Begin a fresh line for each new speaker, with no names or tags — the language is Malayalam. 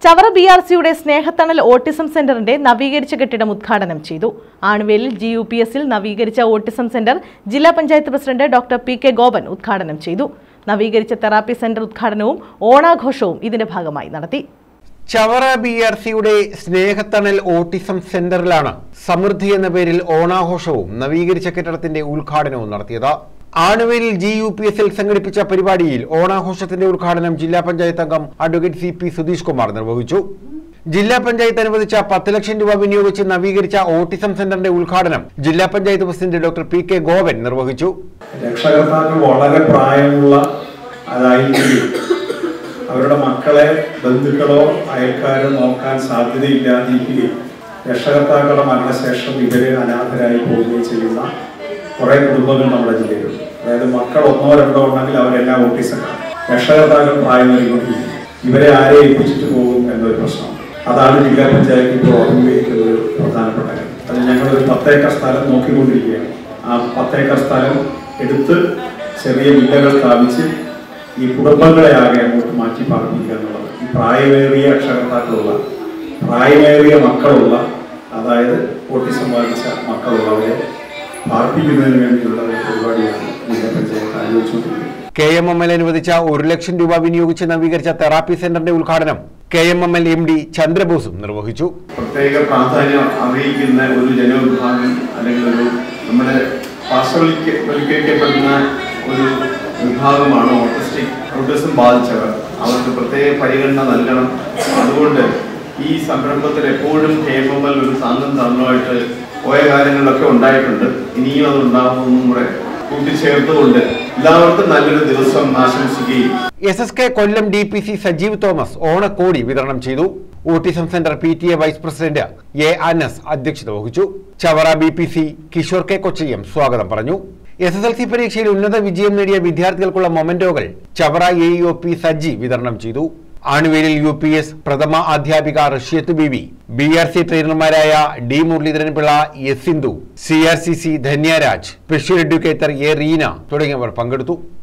ചവറ ബി ആർ സിയുടെ സ്നേഹത്തണൽ ഓട്ടിസം സെന്ററിന്റെ നവീകരിച്ച കെട്ടിടം ഉദ്ഘാടനം ചെയ്തു ആണുവേലിൽ ജി യു പി എസിൽ നവീകരിച്ച ഓട്ടിസം സെന്റർ ജില്ലാ panchayat president doctor P K Gopan ഉദ്ഘാടനം ചെയ്തു നവീകരിച്ച തെറാപ്പി സെന്റർ ഉദ്ഘാടനവും ഓണാഘോഷവും ഇതിന്റെ ഭാഗമായി നടത്തി
ചവറ ബി ആർ സിയുടെ സ്നേഹത്തണൽ ഓട്ടിസം സെന്ററിലാണ് സമൃദ്ധി എന്ന പേരിൽ ഓണാഘോഷവും നവീകരിച്ച കെട്ടിടത്തിന്റെ ഉദ്ഘാടനവും നടത്തിയത് ആണുവേലിൽ ജി യു പി എസിൽ സംഘടിപ്പിച്ച പരിപാടിയിൽ ഓണാഘോഷത്തിന്റെ ഉദ്ഘാടനം ജില്ലാ പഞ്ചായത്ത് അംഗം advocate C P Sudheesh Kumar നിർവഹിച്ചു ജില്ലാ പഞ്ചായത്ത് അനുവദിച്ച പത്ത് ലക്ഷം രൂപ വിനിയോഗിച്ച് നവീകരിച്ച ഓട്ടിസം സെന്ററിന്റെ ഉദ്ഘാടനം ജില്ലാ panchayat president doctor P K Govan നിർവഹിച്ചു
രക്ഷകർത്താക്കൾ വളരെ പ്രായമുള്ള അതായിരിക്കും അവരുടെ മക്കളെ ബന്ധുക്കളോ അയൽക്കാരോ നോക്കാൻ സാധ്യതയില്ലാതിരിക്കുകയും രക്ഷകർത്താക്കളുടെ മരണശേഷം ഇവരെ അനാഥരായി പോവുകയും ചെയ്യുന്ന കുറേ കുടുംബങ്ങൾ നമ്മുടെ ജില്ലയിലുണ്ട് അതായത് മക്കൾ ഒന്നോ രണ്ടോ ഉണ്ടെങ്കിൽ അവരെല്ലാം ഓട്ടീസക്കാണ് രക്ഷകർത്താക്കൾ പ്രായം നൽകിക്കൊണ്ടിരിക്കും ഇവരെ ആരെ ഏൽപ്പിച്ചിട്ട് പോകും എന്നൊരു പ്രശ്നം അതാണ് ജില്ലാ പഞ്ചായത്ത് ഇപ്പോൾ അഭിമുഖീകരിക്കുന്ന ഒരു പ്രധാനപ്പെട്ട കാര്യം അത് ഞങ്ങളൊരു പത്തേക്കർ സ്ഥലം നോക്കിക്കൊണ്ടിരിക്കുകയാണ് ആ പത്തേക്കർ സ്ഥലം എടുത്ത് ചെറിയ വില്ലകൾ സ്ഥാപിച്ച് ഈ കുടുംബങ്ങളെ ആകെ അങ്ങോട്ട് മാറ്റി പാർപ്പിക്കുക എന്നുള്ളത് ഈ പ്രായമേറിയ അക്ഷരത്താക്കളുള്ള പ്രായമേറിയ മക്കളുള്ള അതായത് ഓട്ടിസം ബാധിച്ച മക്കളുള്ളവരെ പാർപ്പിക്കുന്നതിന് വേണ്ടിയുള്ള ഒരു പരിപാടിയാണ് ജില്ലാ പഞ്ചായത്ത് ആലോചിച്ചുകൊണ്ടിരിക്കുന്നത്
കെ എം എം എൽ അനുവദിച്ച ഒരു ലക്ഷം രൂപ വിനിയോഗിച്ച് നവീകരിച്ച തെറാപ്പി സെന്ററിന്റെ ഉദ്ഘാടനം K M M L M D ചന്ദ്രബോസും നിർവഹിച്ചു
പ്രത്യേക പ്രാധാന്യം അറിയിക്കുന്ന ഒരു ജനവിഭാഗം അല്ലെങ്കിൽ ഒരു നമ്മുടെ പാർശ്വവൽക്കരിക്കപ്പെടുന്ന ഒരു വിഭാഗമാണ് ഓട്ടിസ്റ്റിക് ഓട്ടിസം ബാധിച്ചവർ അവർക്ക് പ്രത്യേക പരിഗണന നൽകണം അതുകൊണ്ട് ഈ സംരംഭത്തിൽ എപ്പോഴും കേമമൽ ഒരു താങ്ങും തന്നുമായിട്ട് പോയ കാര്യങ്ങളൊക്കെ ഉണ്ടായിട്ടുണ്ട് ഇനിയും അത് ഉണ്ടാകുമെന്നും കൂടെ കൂട്ടിച്ചേർത്തുകൊണ്ട് എല്ലാവർക്കും നല്ലൊരു ദിവസം ആശംസിക്കുകയും
S S K Kollam D P C Sajeev Thomas ഓണക്കോടി വിതരണം ചെയ്തു autism centre P T A vice president A Anas അധ്യക്ഷത വഹിച്ചു Chavara B P C Kishore K Kochayyam സ്വാഗതം പറഞ്ഞു എസ് എസ് എൽ സി പരീക്ഷയിൽ ഉന്നത വിജയം നേടിയ വിദ്യാർത്ഥികൾക്കുള്ള മൊമെന്റോകൾ Chavara A O P Saji വിതരണം ചെയ്തു ആണുവേലിൽ യു പി എസ് പ്രഥമ അധ്യാപിക Rashyath Bibi B R C ട്രെയിനർമാരായ D Muraleedharan Pillai S Sindhu C R C C Dhanyaraj special educator A Reena തുടങ്ങിയവർ പങ്കെടുത്തു